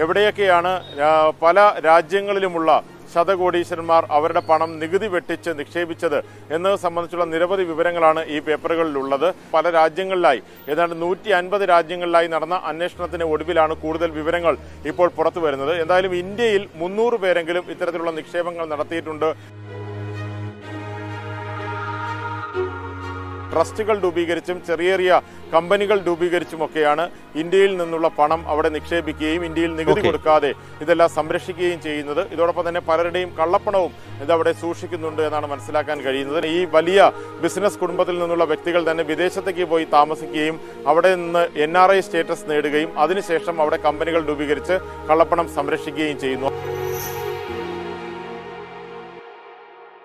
എവിടെയൊക്കെയാണ് ആ, പല രാജ്യങ്ങളിലുമുള്ള ശതകോടീശ്വരന്മാർ അവരുടെ പണം നികുതി വെട്ടിച്ച് നിക്ഷേപിച്ചത് എന്നത് സംബന്ധിച്ചുള്ള നിരവധി വിവരങ്ങളാണ് ഈ പേപ്പറുകളിലുള്ളത് പല രാജ്യങ്ങളിലായി ഏതാണ്ട് നൂറ്റി അൻപത് രാജ്യങ്ങളിലായി നടന്ന അന്വേഷണത്തിന് ഒടുവിലാണ് കൂടുതൽ വിവരങ്ങൾ ഇപ്പോൾ പുറത്തു വരുന്നത് എന്തായാലും ഇന്ത്യയിൽ മുന്നൂറ് പേരെങ്കിലും ഇത്തരത്തിലുള്ള നിക്ഷേപങ്ങൾ നടത്തിയിട്ടുണ്ട് ട്രസ്റ്റുകൾ രൂപീകരിച്ചും ചെറിയ ചെറിയ കമ്പനികൾ രൂപീകരിച്ചുമൊക്കെയാണ് ഇന്ത്യയിൽ നിന്നുള്ള പണം അവിടെ നിക്ഷേപിക്കുകയും ഇന്ത്യയിൽ നികുതി Okay. കൊടുക്കാതെ ഇതെല്ലാം സംരക്ഷിക്കുകയും ചെയ്യുന്നത് ഇതോടൊപ്പം തന്നെ പലരുടെയും കള്ളപ്പണവും ഇതവിടെ സൂക്ഷിക്കുന്നുണ്ട് എന്നാണ് മനസ്സിലാക്കാൻ കഴിയുന്നത് ഈ വലിയ ബിസിനസ് കുടുംബത്തിൽ നിന്നുള്ള വ്യക്തികൾ തന്നെ വിദേശത്തേക്ക് പോയി താമസിക്കുകയും അവിടെ നിന്ന് എൻ ആർ ഐ സ്റ്റേറ്റസ് നേടുകയും അതിനുശേഷം അവിടെ കമ്പനികൾ രൂപീകരിച്ച് കള്ളപ്പണം സംരക്ഷിക്കുകയും ചെയ്യുന്നു